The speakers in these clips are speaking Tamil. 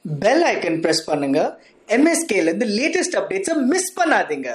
பெல் ஐக்கன் பிரஸ் பண்ணுங்க MSK ல இருந்து லேட்டஸ்ட் அப்டேட்ஸை மிஸ் பண்ணாதீங்க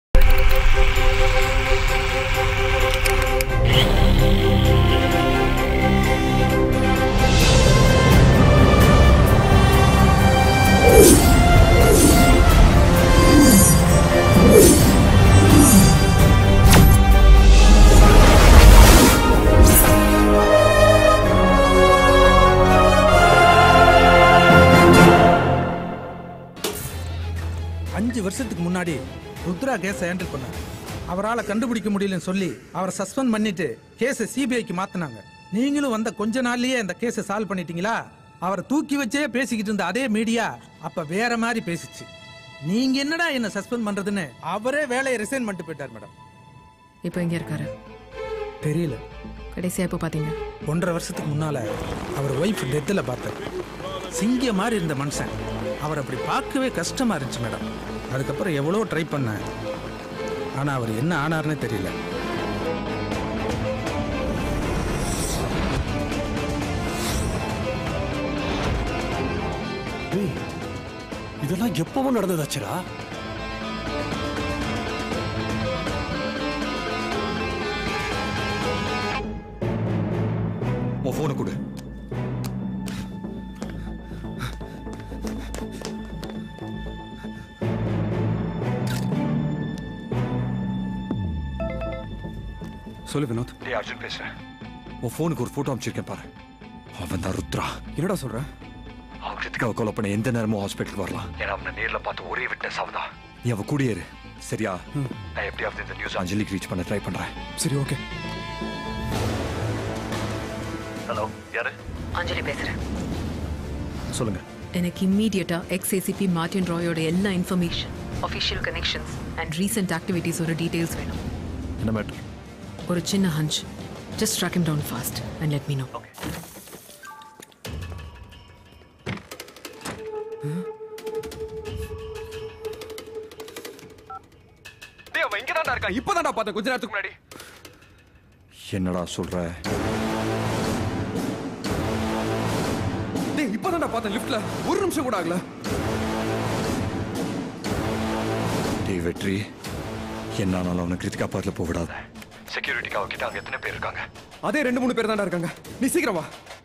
அஞ்சு வருஷத்துக்கு முன்னாடி ருத்ரா கேஸை ஹேண்டில் பண்ணார் அவரால் கண்டுபிடிக்க முடியலன்னு சொல்லி அவரை சஸ்பெண்ட் பண்ணிட்டு கேஸை சிபிஐக்கு மாத்தினாங்க நீங்களும் வந்த கொஞ்ச நாள்லயே அந்த கேஸை சால்வ் பண்ணிட்டீங்களா அவரை தூக்கி வச்சே பேசிக்கிட்டு இருந்த அதே மீடியா அப்ப வேற மாதிரி பேசிச்சு நீங்க என்னடா என்ன சஸ்பெண்ட் பண்றதுன்னு அவரே வேலையை ரிசைன் பண்ணிட்டு போயிட்டார் மேடம் இப்போ எங்க இருக்காரு தெரியல கடைசியா எப்போ பாத்தீங்க ஒன்றரை வருஷத்துக்கு முன்னால அவர் ஒய்ஃப் டெத்தில் பார்த்தேன் சிங்க மாதிரி இருந்த மனுஷன் அவர் அப்படி பார்க்கவே கஷ்டமா இருந்துச்சு மேடம் அதுக்கப்புறம் எவ்வளோ ட்ரை பண்ணேன் ஆனால் அவர் என்ன ஆனார்னே தெரியல டேய், இதெல்லாம் எப்பவும் நடந்ததாச்சுடா உன் ஃபோனை கொடு சொல்லு வினோத் டேய் அர்ஜுன் பேசுறேன் உன் ஃபோனுக்கு ஒரு ஃபோட்டோ அனுப்பிச்சிருக்கேன் பாரு அவன் தான் ருத்ரா என்னடா சொல்ற அவன் கிருத்திகாவை கொலை பண்ண எந்த நேரமும் ஹாஸ்பிட்டலுக்கு வரலாம் ஏன்னா அவனை நேர்ல பார்த்து ஒரே விட்னஸ் அவதான் நீ அவ கூடயே இரு சரியா நான் எப்படியாவது இந்த நியூஸ் அஞ்சலிக்கு ரீச் பண்ண ட்ரை பண்றேன் சரி ஓகே ஹலோ யாரு அஞ்சலி பேசுறேன் சொல்லுங்க எனக்கு இம்மீடியட்டா எக்ஸ் ஏசிபி மார்டின் ராயோட எல்லா information official connections and recent ஆக்டிவிட்டீஸோட டீடைல்ஸ் வேணும் என்ன மேட்டர் ஒரு சின்ன hunch just track him down fast and let me know டேய் அவன் இங்க தான்டா இருக்கான் இப்போதான்டா பார்த்தேன் கொஞ்ச நேரத்துக்கு முன்னாடி என்னடா சொல்ற டேய் இப்பதான்டா பார்த்தேன் லிஃப்ட்ல ஒரு நிமிஷம் கூட ஆகல டேய் வெற்றி என்னானாலும் அவனை கிருத்திகா பார்த்துல போக விடாத செக்யூரிட்டிக்கு அவகிட்ட அங்க எத்தனை பேர் இருக்காங்க அதே ரெண்டு மூணு பேர் தான்டா இருக்காங்க நீ சீக்கிரம் வா